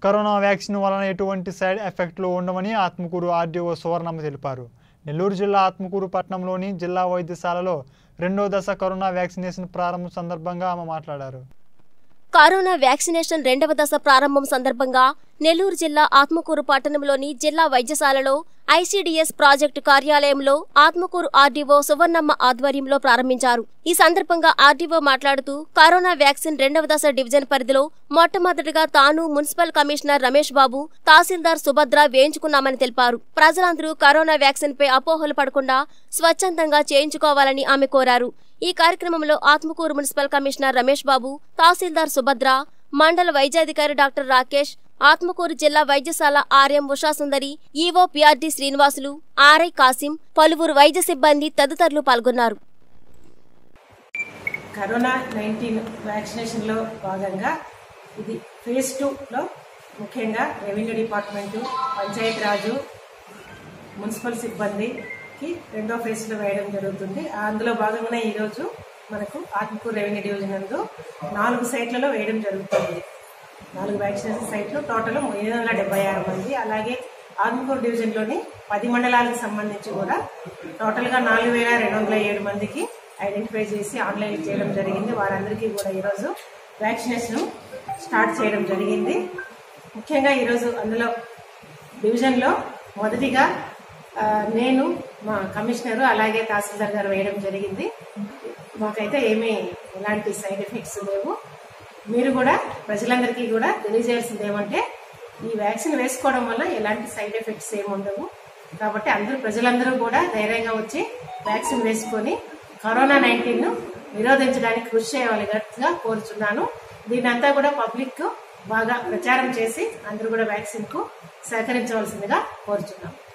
corona vaccine వలన ఎటువంటి side ఎఫెక్ట్లు ఉండవని ఆత్మకూరు ఆర్డీఓ సువర్ణమ్మ తెలిపారు నెల్లూరు జిల్లా ఆత్మకూరు పట్టణంలోని జిల్లా వైద్యశాలలో రెండో దశ కరోనా వ్యాక్సినేషన్ ప్రారంభం సందర్భంగా ఆమె మాట్లాడారు కరోనా వ్యాక్సినేషన్ రెండవ దశ ప్రారంభం సందర్భంగా నెల్లూరు జిల్లా ఆత్మకూరు పట్టణంలోని జిల్లా వైద్యశాలలో ఐసీడీఎస్ ప్రాజెక్టు కార్యాలయంలో ఆత్మకూరు ఆర్డీఓ సువర్ణమ్మ ఆధ్వర్యంలో ప్రారంభించారు ఈ సందర్భంగా ఆర్డీఓ మాట్లాడుతూ కరోనా వ్యాక్సిన్ రెండవ దశ డివిజన్ పరిధిలో మొట్టమొదటిగా తాను మున్సిపల్ కమిషనర్ రమేష్ బాబు తహసీల్దార్ సుభద్ర వేయించుకున్నామని తెలిపారు ప్రజలందరూ కరోనా వ్యాక్సిన్ పై అపోహలు పడకుండా స్వచ్ఛందంగా చేయించుకోవాలని ఆమె కోరారు ఈ కార్యక్రమంలో ఆత్మకూరు మున్సిపల్ కమిషనర్ రమేష్ బాబు తహసీల్దార్ సుభద్ర మండల వైద్యాధికారి డాక్టర్ రాకేష్ ఆత్మకూరు జిల్లా వైద్యశాల RM Ushasundari EO PRD Srinivasulu RI Kasim పలువురు వైద్య సిబ్బంది తదితరులు పాల్గొన్నారు కరోనా నైన్టీన్ వ్యాక్సినేషన్లో భాగంగా ఇది ఫేజ్ టూలో ముఖ్యంగా revenue department Panchayati Raj municipal సిబ్బందికి రెండో ఫేజ్లో వేయడం జరుగుతుంది అందులో భాగంగానే ఈరోజు మనకు ఆత్మకూరు రెవెన్యూ డివిజన్ నందు నాలుగు సైట్లలో వేయడం జరుగుతుంది నాలుగు వ్యాక్సినేషన్ సైట్లు టోటల్ ఏడు వందల డెబ్బై ఆరు మంది అలాగే ఆత్మకూరు డివిజన్లోని పది మండలాలకు సంబంధించి కూడా టోటల్గా నాలుగు వేల రెండు వందల ఏడు మందికి ఐడెంటిఫై చేసి ఆన్లైన్ చేయడం జరిగింది వారందరికీ కూడా ఈరోజు వ్యాక్సినేషన్ స్టార్ట్ చేయడం జరిగింది ముఖ్యంగా ఈరోజు అందులో డివిజన్లో మొదటిగా ఆ, నేను మా కమిషనర్ అలాగే తహసీల్దార్ గారు వేయడం జరిగింది మాకైతే ఏమీ ఎలాంటి సైడ్ ఎఫెక్ట్స్ లేవు మీరు కూడా ప్రజలందరికీ కూడా తెలియజేయాల్సింది ఏమంటే ఈ వ్యాక్సిన్ వేసుకోవడం వల్ల ఎలాంటి సైడ్ ఎఫెక్ట్స్ ఏమి ఉండవు కాబట్టి అందరూ ప్రజలందరూ కూడా ధైర్యంగా వచ్చి వ్యాక్సిన్ వేసుకొని కరోనా నైన్టీన్ ను నిరోధించడానికి కృషి చేయవలసిగా కోరుచున్నాను దీనంతా కూడా పబ్లిక్ బాగా ప్రచారం చేసి అందరూ కూడా వ్యాక్సిన్ కు సహకరించవలసిందిగా కోరుచున్నాను